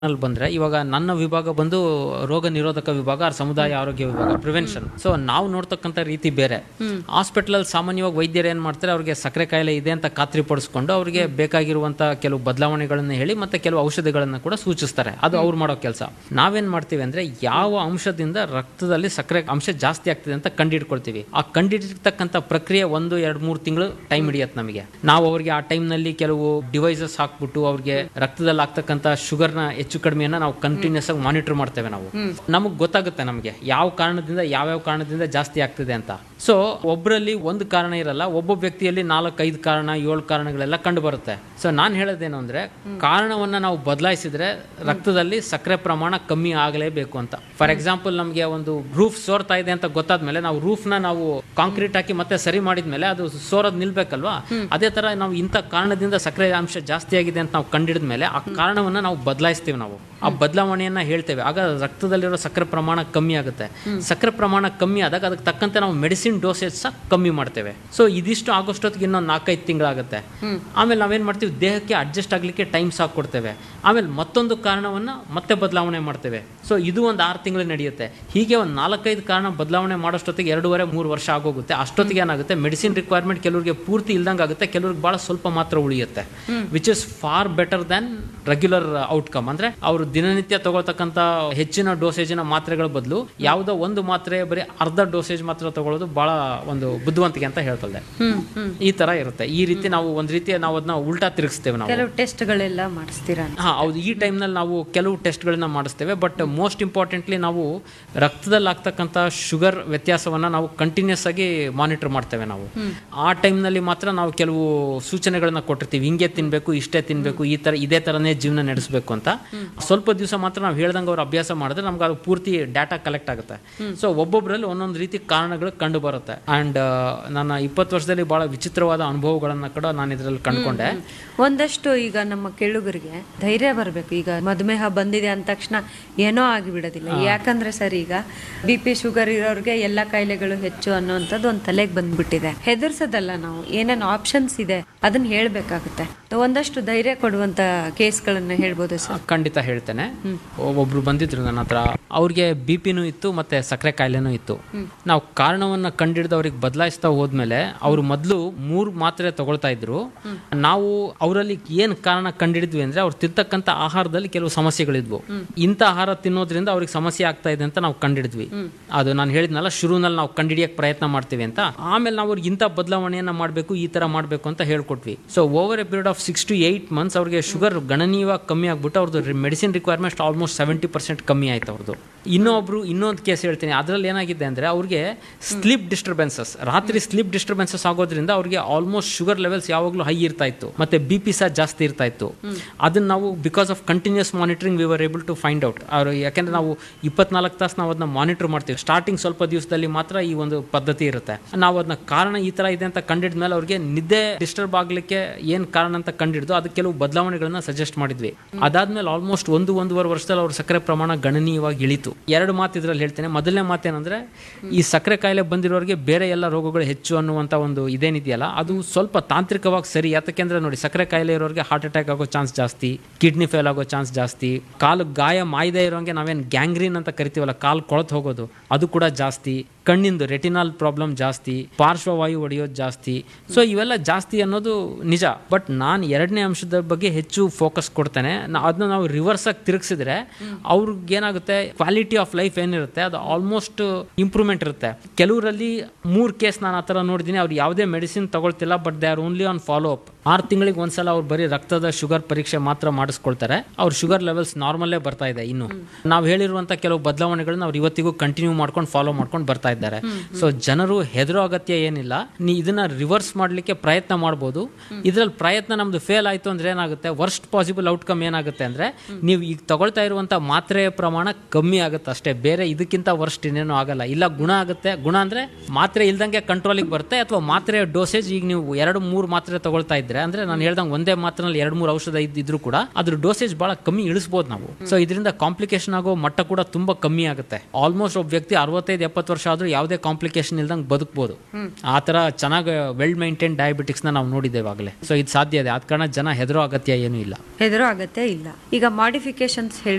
ಅಲ್ಲಿ ಬಂದ್ರೆ ಇವಾಗ ನನ್ನ ವಿಭಾಗ ಬಂದು ರೋಗ ನಿರೋಧಕ ವಿಭಾಗ or ಸಮುದಾಯ ಆರೋಗ್ಯ ವಿಭಾಗ ಪ್ರಿವೆನ್ಷನ್ ಸೊ ನಾವು ನೋಡ್ತಕ್ಕಂಥ ರೀತಿ ಬೇರೆ ಹಾಸ್ಪಿಟಲ್ ಅಲ್ಲಿ ಸಾಮಾನ್ಯವಾಗಿ ವೈದ್ಯರು ಏನ್ ಮಾಡ್ತಾರೆ ಅವ್ರಿಗೆ ಸಕ್ಕರೆ ಕಾಯಿಲೆ ಇದೆ ಅಂತ ಖಾತ್ರಿ ಪಡಿಸ್ಕೊಂಡು ಅವ್ರಿಗೆ ಬೇಕಾಗಿರುವಂತ ಕೆಲವು ಬದಲಾವಣೆಗಳನ್ನ ಹೇಳಿ ಮತ್ತೆ ಕೆಲವು ಔಷಧಿಗಳನ್ನ ಕೂಡ ಸೂಚಿಸ್ತಾರೆ ಅದು ಅವ್ರು ಮಾಡೋ ಕೆಲಸ ನಾವೇನ್ ಮಾಡ್ತೀವಿ ಅಂದ್ರೆ ಯಾವ ಅಂಶದಿಂದ ರಕ್ತದಲ್ಲಿ ಸಕ್ಕರೆ ಅಂಶ ಜಾಸ್ತಿ ಆಗ್ತಿದೆ ಅಂತ ಕಂಡಿಡ್ಕೊಳ್ತೀವಿ ಆ ಕಂಡಿಡಿರ್ತಕ್ಕಂಥ ಪ್ರಕ್ರಿಯೆ ಒಂದು ಎರಡು ಮೂರು ತಿಂಗಳು ಟೈಮ್ ಹಿಡಿಯತ್ತೆ ನಮಗೆ ನಾವು ಅವ್ರಿಗೆ ಆ time ನಲ್ಲಿ ಕೆಲವು ಡಿವೈಸಸ್ ಹಾಕ್ಬಿಟ್ಟು ಅವ್ರಿಗೆ ರಕ್ತದಲ್ಲಿ ಆಗ್ತಕ್ಕಂಥ ಶುಗರ್ನ ಹೆಚ್ಚು ಕಡಿಮೆಯನ್ನ ನಾವು ಕಂಟಿನ್ಯೂಸ್ ಆಗಿ ಮಾನಿಟರ್ ಮಾಡ್ತೇವೆ ನಾವು ನಮಗೆ ಗೊತ್ತಾಗುತ್ತೆ ನಮಗೆ ಯಾವ ಕಾರಣದಿಂದ ಯಾವ್ಯಾವ ಕಾರಣದಿಂದ ಜಾಸ್ತಿ ಆಗ್ತಿದೆ ಅಂತ ಸೊ ಒಬ್ಬರಲ್ಲಿ ಒಂದು ಕಾರಣ ಇರಲ್ಲ ಒಬ್ಬೊಬ್ಬ ವ್ಯಕ್ತಿಯಲ್ಲಿ ನಾಲ್ಕೈದು ಕಾರಣ ಏಳು ಕಾರಣಗಳೆಲ್ಲ ಕಂಡು ಬರುತ್ತೆ ಸೊ ನಾನು ಹೇಳೋದೇನು ಅಂದ್ರೆ ಕಾರಣವನ್ನ ನಾವು ಬದಲಾಯಿಸಿದ್ರೆ ರಕ್ತದಲ್ಲಿ ಸಕ್ಕರೆ ಪ್ರಮಾಣ ಕಮ್ಮಿ ಆಗಲೇಬೇಕು ಅಂತ ಫಾರ್ ಎಕ್ಸಾಂಪಲ್ ನಮಗೆ ಒಂದು ರೂಫ್ ಸೋರ್ತಾ ಇದೆ ಅಂತ ಗೊತ್ತಾದ್ಮೇಲೆ ನಾವು ರೂಫ್ ನ ನಾವು ಕಾಂಕ್ರೀಟ್ ಹಾಕಿ ಮತ್ತೆ ಸರಿ ಮಾಡಿದ್ಮೇಲೆ ಅದು ಸೋರೋದ್ ನಿಲ್ಬೇಕಲ್ವಾ ಅದೇ ತರ ನಾವು ಇಂಥ ಕಾರಣದಿಂದ ಸಕ್ಕರೆ ಅಂಶ ಜಾಸ್ತಿ ಆಗಿದೆ ಅಂತ ನಾವು ಕಂಡಿಡಿದ ಮೇಲೆ ಆ ಕಾರಣವನ್ನ ನಾವು ಬದಲಾಯಿಸ್ತೀವಿ ನಾವು ಆ ಬದಲಾವಣೆಯನ್ನ ಹೇಳ್ತೇವೆ ಆಗ ರಕ್ತದಲ್ಲಿರೋ ಸಕ್ಕರೆ ಪ್ರಮಾಣ ಕಮ್ಮಿ ಆಗುತ್ತೆ ಸಕ್ಕರೆ ಪ್ರಮಾಣ ಕಮ್ಮಿ ಆದಾಗ ಅದಕ್ಕೆ ತಕ್ಕಂತೆ ನಾವು ಮೆಡಿಸಿನ್ ಡೋಸೇಜ್ ಸಹ ಕಮ್ಮಿ ಮಾಡ್ತೇವೆ ಸೊ ಇದಿಷ್ಟು ಆಗೋಷ್ಟೊತ್ತಿಗೆ ಇನ್ನೊಂದು ನಾಲ್ಕೈದು ತಿಂಗಳಾಗುತ್ತೆ ಆಮೇಲೆ ನಾವೇನ್ ಮಾಡ್ತೀವಿ ದೇಹಕ್ಕೆ ಅಡ್ಜಸ್ಟ್ ಆಗ್ಲಿಕ್ಕೆ ಟೈಮ್ ಸಾಕು ಕೊಡ್ತೇವೆ ಆಮೇಲೆ ಮತ್ತೊಂದು ಕಾರಣವನ್ನ ಮತ್ತೆ ಬದಲಾವಣೆ ಮಾಡ್ತೇವೆ ಸೊ ಇದು ಒಂದು ಆರು ತಿಂಗಳು ನಡೆಯುತ್ತೆ ಹೀಗೆ ಒಂದು ನಾಲ್ಕೈದು ಕಾರಣ ಬದಲಾವಣೆ ಮಾಡೋಷ್ಟೊತ್ತಿಗೆ ಎರಡೂವರೆ ಮೂರು ವರ್ಷ ಆಗೋಗುತ್ತೆ ಅಷ್ಟೊತ್ತಿಗೆ ಏನಾಗುತ್ತೆ ಮೆಡಿಸಿನ್ ರಿಕ್ವೈರ್ಮೆಂಟ್ ಕೆಲವರಿಗೆ ಪೂರ್ತಿ ಇಲ್ದಂಗೆ ಆಗುತ್ತೆ ಕೆಲವ್ರಿಗೆ ಬಹಳ ಸ್ವಲ್ಪ ಮಾತ್ರ ಉಳಿಯುತ್ತೆ which is far better than regular outcome ಅಂದ್ರೆ ಅವರು ದಿನನಿತ್ಯ ತಗೊಳ್ತಕ್ಕಂಥ ಹೆಚ್ಚಿನ ಡೋಸೇಜಿನ ಮಾತ್ರೆಗಳ ಬದಲು ಯಾವುದೋ ಒಂದು ಮಾತ್ರೆ ಬರೀ ಅರ್ಧ ಡೋಸೇಜ್ ಮಾತ್ರ ತಗೊಳ್ಳೋದು ಬಹಳ ಒಂದು ಬುದ್ಧಿವಂತಿಕೆ ಅಂತ ಹೇಳ್ತದೆ ಹ್ಮ್ ಹ್ಮ್ ಈ ತರ ಇರುತ್ತೆ ಈ ರೀತಿ ನಾವು ಒಂದ್ ರೀತಿ ನಾವು ಅದನ್ನ ಉಲ್ಟಾ ತಿರುಗಿಸ್ತೇವೆ ನಾವು ಕೆಲವು ಟೆಸ್ಟ್ಗಳೆಲ್ಲ ಮಾಡಿಸ್ತೀರಾ ಹಾ ಹೌದು ಈ ಟೈಮ್ನಲ್ಲಿ ನಾವು ಕೆಲವು ಟೆಸ್ಟ್ಗಳನ್ನ ಮಾಡಿಸ್ತೇವೆ ಬಟ್ ಮೋಸ್ಟ್ ಇಂಪಾರ್ಟೆಂಟ್ಲಿ ನಾವು ರಕ್ತದಲ್ಲಿ ಆಗ್ತಕ್ಕಂಥ ಶುಗರ್ ವ್ಯತ್ಯಾಸವನ್ನ ನಾವು ಕಂಟಿನ್ಯೂಸ್ ಆಗಿ ಮಾನಿಟರ್ ಮಾಡ್ತೇವೆ ನಾವು ಆ ಟೈಮ್ನಲ್ಲಿ ಮಾತ್ರ ನಾವು ಕೆಲವು ಸೂಚನೆಗಳನ್ನ ಕೊಟ್ಟಿರ್ತೀವಿ ಹಿಂಗೆ ತಿನ್ಬೇಕು ಇಷ್ಟೇ ತಿನ್ಬೇಕು ಈ ತರ ಇದೇ ತರನೇ ಜೀವನ ನಡೆಸಬೇಕು ಅಂತ ಸ್ವಲ್ಪ ದಿವಸ ಮಾತ್ರ ನಾವು ಹೇಳ್ದಂಗೆ ಅವ್ರು ಅಭ್ಯಾಸ ಮಾಡಿದ್ರೆ ನಮ್ಗೆ ಅದು ಪೂರ್ತಿ ಡಾಟಾ ಕಲೆಕ್ಟ್ ಆಗುತ್ತೆ ಸೊ ಒಬ್ಬೊಬ್ಬರಲ್ಲಿ ಒಂದೊಂದು ರೀತಿ ಕಾರಣಗಳು ಕಂಡು ಬರುತ್ತೆ ಅಂಡ್ ನನ್ನ ಇಪ್ಪತ್ತು ವರ್ಷದಲ್ಲಿ ಬಹಳ ವಿಚಿತ್ರವಾದ ಅನುಭವಗಳನ್ನ ಕೂಡ ನಾನು ಇದರಲ್ಲಿ ಕಂಡುಕೊಂಡೆ ಒಂದಷ್ಟು ಈಗ ನಮ್ಮ ಕೆಳುಗರಿಗೆ ಧೈರ್ಯ ಬರಬೇಕು ಈಗ ಮಧುಮೇಹ ಬಂದಿದೆ ಅಂದ ತಕ್ಷಣ ಏನೋ ಆಗಿಬಿಡೋದಿಲ್ಲ ಯಾಕಂದ್ರೆ ಸರ್ ಈಗ ಬಿ ಪಿ ಶುಗರ್ ಇರೋರಿಗೆ ಎಲ್ಲ ಕಾಯಿಲೆಗಳು ಹೆಚ್ಚು ಅನ್ನೋಂಥದ್ದು ಒಂದು ತಲೆಗೆ ಬಂದ್ಬಿಟ್ಟಿದೆ ಹೆದರ್ಸೋದಲ್ಲ ನಾವು ಏನೇನು ಆಪ್ಷನ್ಸ್ ಇದೆ ಅದನ್ನ ಹೇಳ್ಬೇಕಾಗುತ್ತೆ ಒಂದಷ್ಟು ಧೈರ್ಯ ಕೊಡುವಂತ ಕೇಸ್ಗಳನ್ನ ಹೇಳ್ಬೋದು ಸರ್ ಖಂಡಿತ ಹೇಳ್ತೇನೆ ಒಬ್ರು ಬಂದಿದ್ರು ನನ್ನ ಹತ್ರ ಅವ್ರಿಗೆ ಬಿ ಪಿನೂ ಇತ್ತು ಮತ್ತೆ ಸಕ್ಕರೆ ಕಾಯಿಲೆನೂ ಇತ್ತು ನಾವು ಕಾರಣವನ್ನ ಕಂಡಿಡ್ದು ಅವ್ರಿಗೆ ಬದಲಾಯಿಸ್ತಾ ಹೋದ್ಮೇಲೆ ಅವ್ರು ಮೊದಲು ಮೂರು ಮಾತ್ರೆ ತಗೊಳ್ತಾ ಇದ್ರು ನಾವು ಅವರಲ್ಲಿ ಏನ್ ಕಾರಣ ಕಂಡಿಡಿದ್ವಿ ಅಂದ್ರೆ ಅವ್ರು ತಿರ್ತಕ್ಕಂಥ ಆಹಾರದಲ್ಲಿ ಕೆಲವು ಸಮಸ್ಯೆಗಳಿದ್ವು ಇಂಥ ಆಹಾರ ತಿನ್ನೋದ್ರಿಂದ ಅವ್ರಿಗೆ ಸಮಸ್ಯೆ ಆಗ್ತಾ ಇದೆ ಅಂತ ನಾವು ಕಂಡಿಡಿದ್ವಿ ಅದು ನಾನು ಹೇಳಿದ್ನಲ್ಲ ಶುರುನಲ್ಲಿ ನಾವು ಕಂಡಿಡಿಯಕ್ಕೆ ಪ್ರಯತ್ನ ಮಾಡ್ತೀವಿ ಅಂತ ಆಮೇಲೆ ನಾವು ಅವ್ರಿಗೆ ಇಂಥ ಬದಲಾವಣೆಯನ್ನ ಮಾಡಬೇಕು ಈ ತರ ಮಾಡಬೇಕು ಅಂತ ಹೇಳ್ಕೊಟ್ವಿ so over a period of six to eight months ಅವ್ರಿಗೆ ಶುಗರ್ ಗಣನೀಯವಾಗಿ ಕಮ್ಮಿ ಆಗ್ಬಿಟ್ಟು ಅವ್ರದ್ದು medicine requirement almost seventy percent ಕಮ್ಮಿ ಆಯ್ತು ಅವ್ರದ್ದು ಇನ್ನೊಬ್ರು ಇನ್ನೊಂದು ಕೇಸ್ ಹೇಳ್ತೀನಿ ಅದರಲ್ಲಿ ಏನಾಗಿದೆ ಅಂದ್ರೆ ಅವ್ರಿಗೆ ಸ್ಲೀಪ್ ಡಿಸ್ಟರ್ಬೆನ್ಸಸ್ ರಾತ್ರಿ ಸ್ಲೀಪ್ ಡಿಸ್ಟರ್ಬೆನ್ಸಸ್ ಆಗೋದ್ರಿಂದ ಅವ್ರಿಗೆ ಆಲ್ಮೋಸ್ಟ್ ಶುಗರ್ ಲೆವೆಲ್ಸ್ ಯಾವಾಗಲೂ ಹೈ ಇರ್ತಾ ಇತ್ತು ಮತ್ತೆ ಬಿ ಪಿ ಸಹ ಜಾಸ್ತಿ ಇರ್ತಾ ಇತ್ತು ಅದನ್ನ ನಾವು because of continuous monitoring we were able to find out ಅವರು ಯಾಕೆಂದ್ರೆ ನಾವು ಇಪ್ಪತ್ನಾಲ್ಕು ತಾಸು ನಾವು ಅದನ್ನ ಮಾನಿಟರ್ ಮಾಡ್ತೀವಿ ಸ್ಟಾರ್ಟಿಂಗ್ ಸ್ವಲ್ಪ ದಿವಸದಲ್ಲಿ ಮಾತ್ರ ಈ ಒಂದು ಪದ್ಧತಿ ಇರುತ್ತೆ ನಾವು ಅದನ್ನ ಕಾರಣ ಈ ತರ ಇದೆ ಅಂತ ಕಂಡಿಡಿದ ಮೇಲೆ ಅವ್ರಿಗೆ ನಿದ್ದೆ ಡಿಸ್ಟರ್ಬ್ ಆಗ್ಲಿಕ್ಕೆ ಏನ್ ಕಾರಣ ಅಂತ ಕಂಡಿಡ್ದು ಅದಕ್ಕೆ ಕೆಲವು ಬದಲಾವಣೆಗಳನ್ನ ಸಜೆಸ್ಟ್ ಮಾಡಿದ್ವಿ ಅದಾದ್ಮೇಲೆ ಆಲ್ಮೋಸ್ಟ್ ಒಂದು ಒಂದೂವರೆ ವರ್ಷದಲ್ಲಿ ಅವ್ರ ಸಕ್ಕರೆ ಪ್ರಮಾಣ ಗಣನೀಯವಾಗಿ ಇಳಿತು ಎರಡು ಮಾತು ಇದ್ರಲ್ಲಿ ಹೇಳ್ತೇನೆ ಮೊದಲನೇ ಮಾತೇನಂದ್ರೆ ಈ ಸಕ್ಕರೆ ಕಾಯಿಲೆ ಬಂದಿರೋರಿಗೆ ಬೇರೆ ಎಲ್ಲ ರೋಗಗಳು ಹೆಚ್ಚು ಅನ್ನುವಂತ ಒಂದು ಇದೇನಿದೆಯಲ್ಲ ಅದು ಸ್ವಲ್ಪ ತಾಂತ್ರಿಕವಾಗಿ ಸರಿ ಯಾತಕ್ಕೆಂದ್ರೆ ನೋಡಿ ಸಕ್ಕರೆ ಕಾಯಿಲೆ ಇರೋರಿಗೆ ಹಾರ್ಟ್ ಅಟ್ಯಾಕ್ ಆಗೋ ಚಾನ್ಸ್ ಜಾಸ್ತಿ ಕಿಡ್ನಿ ಫೇಲ್ ಆಗೋ ಚಾನ್ಸ್ ಜಾಸ್ತಿ ಕಾಲು ಗಾಯ ಮಾಯದೆ ಇರೋಂಗೆ ನಾವೇನು ಗ್ಯಾಂಗ್ರೀನ್ ಅಂತ ಕರಿತೀವಲ್ಲ ಕಾಲು ಕೊಳತು ಹೋಗೋದು ಅದು ಕೂಡ ಜಾಸ್ತಿ ಕಣ್ಣಿಂದು ರೆಟಿನಾಲ್ ಪ್ರಾಬ್ಲಮ್ ಜಾಸ್ತಿ ಪಾರ್ಶ್ವವಾಯು ಹೊಡೆಯೋದು ಜಾಸ್ತಿ ಸೊ ಇವೆಲ್ಲ ಜಾಸ್ತಿ ಅನ್ನೋದು ನಿಜ ಬಟ್ ನಾನು ಎರಡನೇ ಅಂಶದ ಬಗ್ಗೆ ಹೆಚ್ಚು ಫೋಕಸ್ ಕೊಡ್ತೇನೆ ನಾ- ಅದನ್ನ ನಾವು ರಿವರ್ಸ್ ಆಗಿ ತಿರುಗಿಸಿದ್ರೆ ಅವ್ರಿಗೆ ಏನಾಗುತ್ತೆ ಕ್ವಾಲಿಟಿ ಆಫ್ ಲೈಫ್ ಏನಿರುತ್ತೆ ಅದು ಆಲ್ಮೋಸ್ಟ್ ಇಂಪ್ರೂವ್ಮೆಂಟ್ ಇರುತ್ತೆ ಕೆಲವರಲ್ಲಿ ಮೂರು ಕೇಸ್ ನಾನು ಆ ಥರ ನೋಡಿದ್ದೀನಿ ಅವ್ರು ಯಾವುದೇ ಮೆಡಿಸಿನ್ ತಗೊಳ್ತಿಲ್ಲ but they are only on follow up ಆರು ತಿಂಗಳಿಗೆ ಒಂದ್ಸಲ ಅವ್ರು ಬರೀ ರಕ್ತದ ಶುಗರ್ ಪರೀಕ್ಷೆ ಮಾತ್ರ ಮಾಡಿಸ್ಕೊಳ್ತಾರೆ ಅವ್ರ ಶುಗರ್ ಲೆವೆಲ್ಸ್ ನಾರ್ಮಲ್ಲೇ ಬರ್ತಾ ಇದೆ ಇನ್ನು ನಾವು ಹೇಳಿರುವಂತ ಕೆಲವು ಬದಲಾವಣೆಗಳನ್ನ ಅವ್ರು ಇವತ್ತಿಗೂ ಕಂಟಿನ್ಯೂ ಮಾಡ್ಕೊಂಡು ಫಾಲೋ ಮಾಡ್ಕೊಂಡು ಬರ್ತಾ ಇದ್ದಾರೆ ಸೊ ಜನರು ಹೆದರೋ ಅಗತ್ಯ ಏನಿಲ್ಲ ನೀ ಇದನ್ನ ರಿವರ್ಸ್ ಮಾಡ್ಲಿಕ್ಕೆ ಪ್ರಯತ್ನ ಮಾಡ್ಬೋದು ಇದ್ರಲ್ಲಿ ಪ್ರಯತ್ನ ನಮ್ದು ಫೇಲ್ ಆಯ್ತು ಅಂದ್ರೆ ಏನಾಗುತ್ತೆ ವರ್ಸ್ಟ್ ಪಾಸಿಬಲ್ ಔಟ್ಕಮ್ ಏನಾಗುತ್ತೆ ಅಂದ್ರೆ ನೀವು ಈಗ ತಗೊಳ್ತಾ ಇರುವಂತ ಮಾತ್ರೆಯ ಪ್ರಮಾಣ ಕಮ್ಮಿ ಆಗುತ್ತೆ ಅಷ್ಟೇ ಬೇರೆ ಇದಕ್ಕಿಂತ ವರ್ಸ್ಟ್ ಇನ್ನೇನು ಆಗಲ್ಲ ಇಲ್ಲ ಗುಣ ಆಗುತ್ತೆ ಗುಣ ಅಂದ್ರೆ ಮಾತ್ರೆ ಇಲ್ದಂಗೆ ಕಂಟ್ರೋಲಿಗೆ ಬರುತ್ತೆ ಅಥವಾ ಮಾತ್ರೆಯ ಡೋಸೇಜ್ ಈಗ ನೀವು ಎರಡು ಮೂರು ಮಾತ್ರೆ ತಗೊಳ್ತಾ ಇದ್ರೆ ಅಂದ್ರೆ ನಾನು ಹೇಳ್ದಂಗೆ ಒಂದೇ ಮಾತ್ರೆನಲ್ಲಿ ಎರಡು ಮೂರು ಔಷಧ ಇದ್ದಿದ್ರು ಕೂಡ ಅದ್ರ ಡೋಸೇಜ್ ಬಹಳ ಕಮ್ಮಿ ಇಳಿಸಬಹುದು ನಾವು ಸೊ ಇದರಿಂದ ಕಾಂಪ್ಲಿಕೇಶನ್ ಆಗೋ ಮಟ್ಟ ಕೂಡ ತುಂಬಾ ಕಮ್ಮಿ ಆಗುತ್ತೆ ಆಲ್ಮೋಸ್ಟ್ ಒಬ್ಬ ವ್ಯಕ್ತಿ ಅರವತ್ತೈದು ಎಪ್ಪತ್ತು ವರ್ಷ ಆದ್ರೂ ಬೇಕಾದ್ರೂ ಯಾವುದೇ ಕಾಂಪ್ಲಿಕೇಶನ್ ಇಲ್ದಂಗೆ ಬದುಕ್ಬೋದು ಆ ಥರ ಚೆನ್ನಾಗಿ ವೆಲ್ ಮೈಂಟೈನ್ ಡಯಾಬಿಟಿಕ್ಸ್ನ ನಾವು ನೋಡಿದ್ದೇವೆ ಆಗಲೇ ಸೊ ಇದು ಸಾಧ್ಯ ಇದೆ ಆದ ಕಾರಣ ಜನ ಹೆದರೋ ಅಗತ್ಯ ಏನೂ ಇಲ್ಲ ಹೆದರೋ ಅಗತ್ಯ ಇಲ್ಲ ಈಗ ಮಾಡಿಫಿಕೇಶನ್ಸ್ ಹೇಳಿ